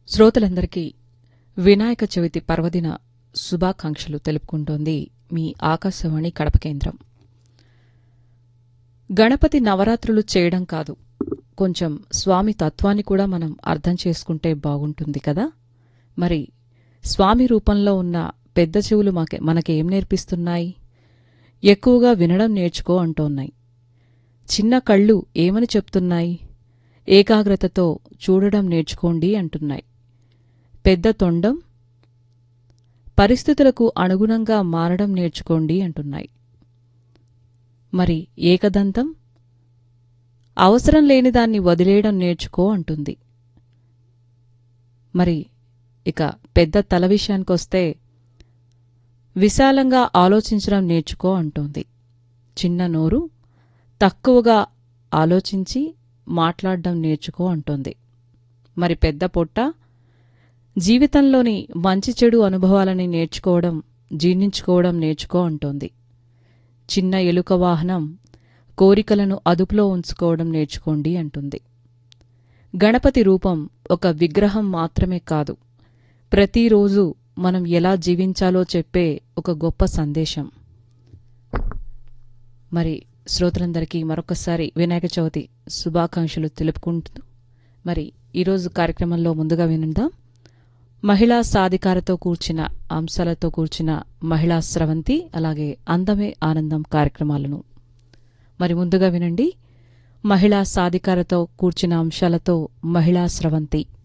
శ్రోతలందరికీ వినాయక చవితి పర్వదిన శుభాకాంక్షలు తెలుపుకుంటోంది మీ ఆకాశవాణి కడప కేంద్రం గణపతి నవరాత్రులు చేయడం కాదు కొంచెం స్వామి తత్వాన్ని కూడా మనం అర్థం చేసుకుంటే బాగుంటుంది కదా మరి స్వామి రూపంలో ఉన్న పెద్ద చెవులు మాకే మనకేం నేర్పిస్తున్నాయి ఎక్కువగా వినడం నేర్చుకో అంటోన్నాయి చిన్న కళ్ళు ఏమని చెప్తున్నాయి ఏకాగ్రతతో చూడడం నేర్చుకోండి అంటున్నాయి పెద్ద తొండం పరిస్థితులకు అనుగుణంగా మారడం నేర్చుకోండి అంటున్నాయి మరి ఏకదంతం అవసరం లేని దాన్ని వదిలేయడం నేర్చుకో అంటుంది మరి ఇక పెద్ద తల విషయానికొస్తే విశాలంగా ఆలోచించడం నేర్చుకో అంటోంది చిన్న నోరు తక్కువగా ఆలోచించి మాట్లాడడం నేర్చుకో అంటోంది మరి పెద్ద పొట్ట జీవితంలోని మంచి చెడు అనుభవాలని నేర్చుకోవడం జీర్ణించుకోవడం నేర్చుకో అంటోంది చిన్న ఎలుక వాహనం కోరికలను అదుపులో ఉంచుకోవడం నేర్చుకోండి అంటుంది గణపతి రూపం ఒక విగ్రహం మాత్రమే కాదు ప్రతిరోజు మనం ఎలా జీవించాలో చెప్పే ఒక గొప్ప సందేశం మరి శ్రోతలందరికీ మరొకసారి వినాయక చవితి శుభాకాంక్షలు తెలుపుకుంటూ మరి ఈరోజు కార్యక్రమంలో ముందుగా వినుందాం మహిళా సాధికారతో కూర్చిన అంశాలతో కూర్చిన మహిళా స్రవంతి అలాగే అందమే ఆనందం కార్యక్రమాలను మరి ముందుగా వినండి మహిళా సాధికారతో కూర్చిన అంశాలతో మహిళా స్రవంతి